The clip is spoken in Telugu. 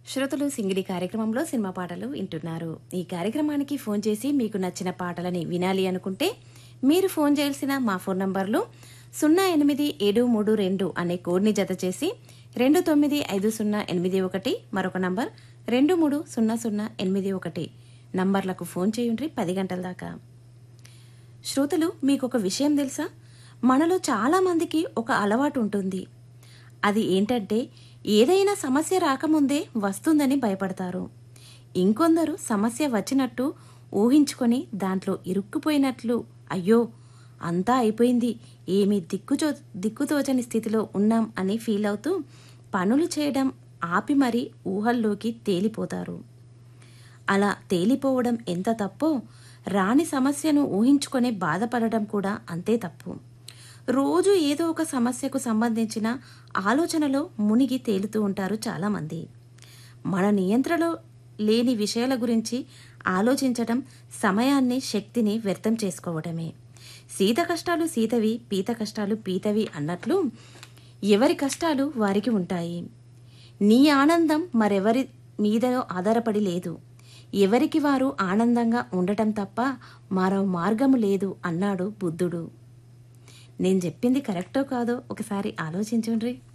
శ్రోతలు సింగిడి కార్యక్రమంలో సినిమా పాటలు వింటున్నారు ఈ కార్యక్రమానికి ఫోన్ చేసి మీకు నచ్చిన పాటలని వినాలి అనుకుంటే మీరు ఫోన్ చేయాల్సిన మా ఫోన్ నంబర్లు సున్నా ఎనిమిది ఏడు మూడు రెండు అనే కోడ్ని జత చేసి రెండు తొమ్మిది ఐదు సున్నా ఎనిమిది ఒకటి మరొక నంబర్ రెండు మూడు సున్నా సున్నా ఎనిమిది ఒకటి నంబర్లకు ఫోన్ చేయండి పది గంటల దాకా శ్రోతలు మీకు ఒక విషయం తెలుసా మనలో చాలా మందికి ఒక అలవాటు ఉంటుంది అది ఏంటంటే ఏదైనా సమస్య రాకముందే వస్తుందని భయపడతారు ఇంకొందరు సమస్య వచ్చినట్టు ఊహించుకొని దాంట్లో ఇరుక్కుపోయినట్లు అయ్యో అంతా అయిపోయింది ఏమీ దిక్కుచో దిక్కుతోచని స్థితిలో ఉన్నాం అని ఫీల్ అవుతూ పనులు చేయడం ఆపి మరీ ఊహల్లోకి తేలిపోతారు అలా తేలిపోవడం ఎంత తప్పో రాని సమస్యను ఊహించుకొని బాధపడడం కూడా అంతే తప్పు రోజు ఏదో ఒక సమస్యకు సంబంధించిన ఆలోచనలో మునిగి తేలుతూ ఉంటారు చాలామంది మన నియంత్రణలో లేని విషయాల గురించి ఆలోచించడం సమయాన్ని శక్తిని వ్యర్థం చేసుకోవడమే సీత కష్టాలు సీతవి పీత కష్టాలు పీతవి అన్నట్లు ఎవరి కష్టాలు వారికి ఉంటాయి నీ ఆనందం మరెవరి మీదనో ఆధారపడి లేదు ఎవరికి వారు ఆనందంగా ఉండటం తప్ప మరో మార్గము లేదు అన్నాడు బుద్ధుడు నేను చెప్పింది కరెక్టో కాదో ఒకసారి ఆలోచించుండ్రి